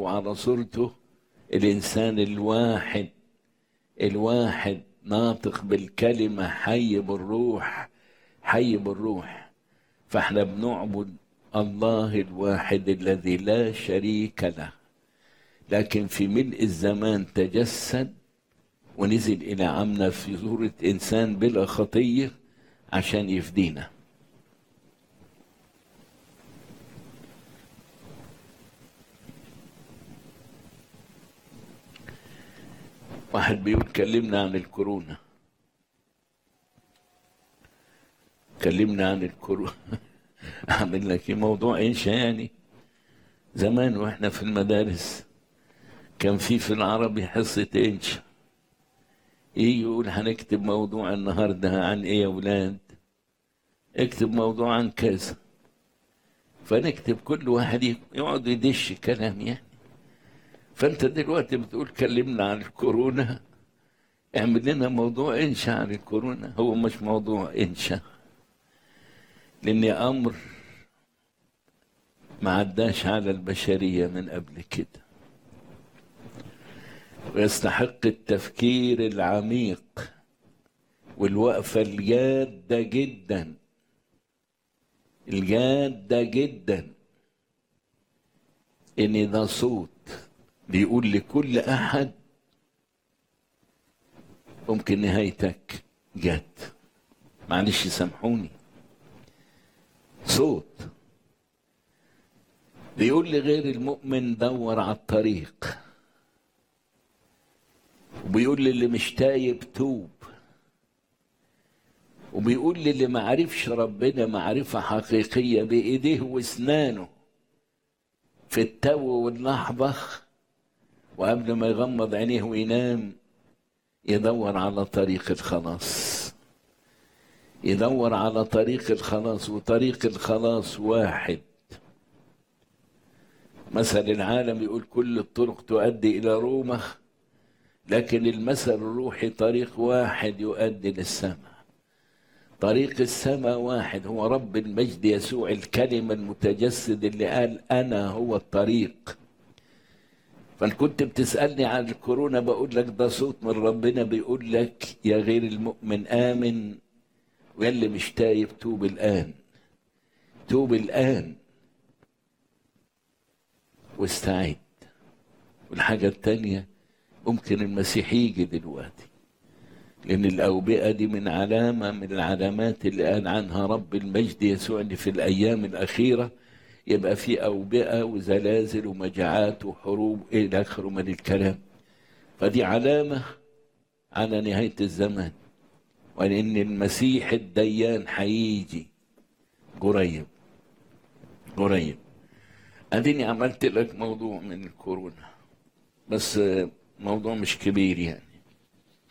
وعلى صورته الإنسان الواحد الواحد ناطق بالكلمة حي بالروح حي بالروح فاحنا بنعبد الله الواحد الذي لا شريك له لكن في ملء الزمان تجسد ونزل إلى عمنا في صورة إنسان بلا خطية عشان يفدينا واحد بيقول كلمنا عن الكورونا كلمنا عن الكورونا اعمل لك ايه موضوع انشا يعني زمان واحنا في المدارس كان في في العربي حصة انشا ايه يقول هنكتب موضوع النهارده عن ايه يا ولاد اكتب موضوع عن كذا فنكتب كل واحد يقعد يدش كلام يعني فانت دلوقتي بتقول كلمنا عن الكورونا اعمل لنا موضوع انشا عن الكورونا هو مش موضوع انشا لان امر ما عداش على البشريه من قبل كده ويستحق التفكير العميق والوقفه الجاده جدا الجاده جدا ان ده صوت بيقول لكل احد ممكن نهايتك جت معلش سامحوني صوت بيقول لغير المؤمن دور على الطريق وبيقول للي مش تايب توب وبيقول للي ما عرفش ربنا معرفة حقيقية بإيديه وأسنانه في التو واللحظة وقبل ما يغمض عينيه وينام يدور على طريق الخلاص يدور على طريق الخلاص وطريق الخلاص واحد مثل العالم يقول كل الطرق تؤدي إلى روما لكن المثل الروحي طريق واحد يؤدي للسماء طريق السماء واحد هو رب المجد يسوع الكلمة المتجسد اللي قال أنا هو الطريق فان كنت بتسالني عن الكورونا بقول لك ده صوت من ربنا بيقول لك يا غير المؤمن امن ويا اللي مش تايب توب الان توب الان واستعد والحاجة التانية ممكن المسيح يجي دلوقتي لأن الأوبئة دي من علامة من العلامات اللي قال عنها رب المجد يسوع إن في الأيام الأخيرة يبقى في أوبئة وزلازل ومجاعات وحروب إلى آخره من الكلام فدي علامة على نهاية الزمان وإن المسيح الديان هيجي قريب قريب أديني عملت لك موضوع من الكورونا بس موضوع مش كبير يعني